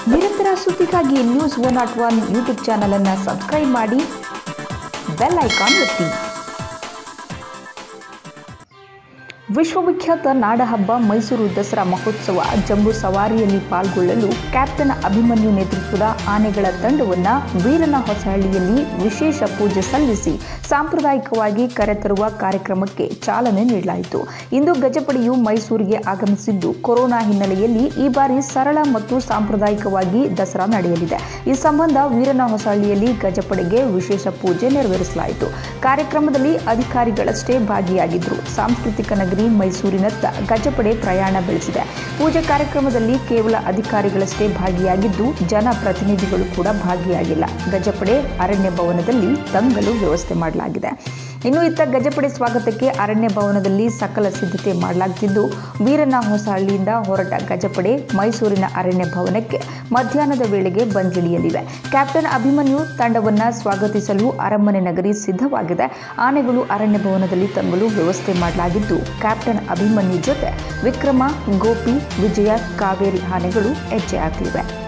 ನಿರಂತರ ಸುದ್ದಿಗಾಗಿ news one not one YouTube ಚಾನಲನ್ನು ಸಬ್ಸ್ಕ್ರೈಬ್ ಮಾಡಿ ಬೆಲ್ ಐಕಾನ್ ಒತ್ತಿ ವಿಶ್ವವಿಖ್ಯಾತ ನಾಡಹಬ್ಬ ಮೈಸೂರು ದಸರಾ ಮಹೋತ್ಸವ ಜಂಬೂ ಸವಾರಿಯಲ್ಲಿ ಪಾಲ್ಗೊಳ್ಳಲು ಕ್ಯಾಪ್ಟನ್ ಅಭಿಮನ್ಯು ನೇತೃತ್ವದ ಆನೆಗಳ ತಂಡವನ್ನು ವೀರನ ಹೊಸಹಳ್ಳಿಯಲ್ಲಿ ವಿಶೇಷ ಪೂಜೆ ಸಲ್ಲಿಸಿ ಸಾಂಪ್ರದಾಯಿಕವಾಗಿ ಕರೆತರುವ ಕಾರ್ಯಕ್ರಮಕ್ಕೆ ಚಾಲನೆ ನೀಡಲಾಯಿತು ಇಂದು ಗಜಪಡೆಯು ಮೈಸೂರಿಗೆ ಆಗಮಿಸಿದ್ದು ಕೊರೋನಾ ಹಿನ್ನೆಲೆಯಲ್ಲಿ ಈ ಬಾರಿ ಸರಳ ಮತ್ತು ಸಾಂಪ್ರದಾಯಿಕವಾಗಿ ದಸರಾ ನಡೆಯಲಿದೆ ಈ ಸಂಬಂಧ ವೀರನ ಹೊಸಹಳ್ಳಿಯಲ್ಲಿ ಗಜಪಡೆಗೆ ವಿಶೇಷ ಪೂಜೆ ನೆರವೇರಿಸಲಾಯಿತು ಕಾರ್ಯಕ್ರಮದಲ್ಲಿ ಅಧಿಕಾರಿಗಳಷ್ಟೇ ಭಾಗಿಯಾಗಿದ್ದರು ಸಾಂಸ್ಕೃತಿಕ ನಗರಿ ಮೈಸೂರಿನತ್ತ ಗಜಪಡೆ ಪ್ರಯಾಣ ಬೆಳೆಸಿದೆ ಪೂಜೆ ಕಾರ್ಯಕ್ರಮದಲ್ಲಿ ಕೇವಲ ಅಧಿಕಾರಿಗಳಷ್ಟೇ ಭಾಗಿಯಾಗಿದ್ದು ಜನಪ್ರತಿನಿಧಿಗಳು ಕೂಡ ಭಾಗಿಯಾಗಿಲ್ಲ ಗಜಪಡೆ ಅರಣ್ಯ ಭವನದಲ್ಲಿ ತಂಗಲು ವ್ಯವಸ್ಥೆ ಮಾಡಲಾಗಿದೆ ಇನ್ನು ಇತ್ತ ಗಜಪಡೆ ಸ್ವಾಗತಕ್ಕೆ ಅರಣ್ಯ ಭವನದಲ್ಲಿ ಸಕಲ ಸಿದ್ಧತೆ ಮಾಡಲಾಗುತ್ತಿದ್ದು ವೀರನ ಹೊಸಹಳ್ಳಿಯಿಂದ ಹೊರಟ ಗಜಪಡೆ ಮೈಸೂರಿನ ಅರಣ್ಯ ಭವನಕ್ಕೆ ಮಧ್ಯಾಹ್ನದ ವೇಳೆಗೆ ಬಂದಿಳಿಯಲಿವೆ ಕ್ಯಾಪ್ಟನ್ ಅಭಿಮನ್ಯು ತಂಡವನ್ನು ಸ್ವಾಗತಿಸಲು ಅರಮನೆ ನಗರಿ ಸಿದ್ಧವಾಗಿದೆ ಆನೆಗಳು ಅರಣ್ಯ ಭವನದಲ್ಲಿ ತಂಗಲು ವ್ಯವಸ್ಥೆ ಮಾಡಲಾಗಿದ್ದು ಕ್ಯಾಪ್ಟನ್ ಅಭಿಮನ್ಯು ಜೊತೆ ವಿಕ್ರಮ ಗೋಪಿ ವಿಜಯ ಕಾವೇರಿ ಆನೆಗಳು ಹೆಜ್ಜೆ ಹಾಕಲಿವೆ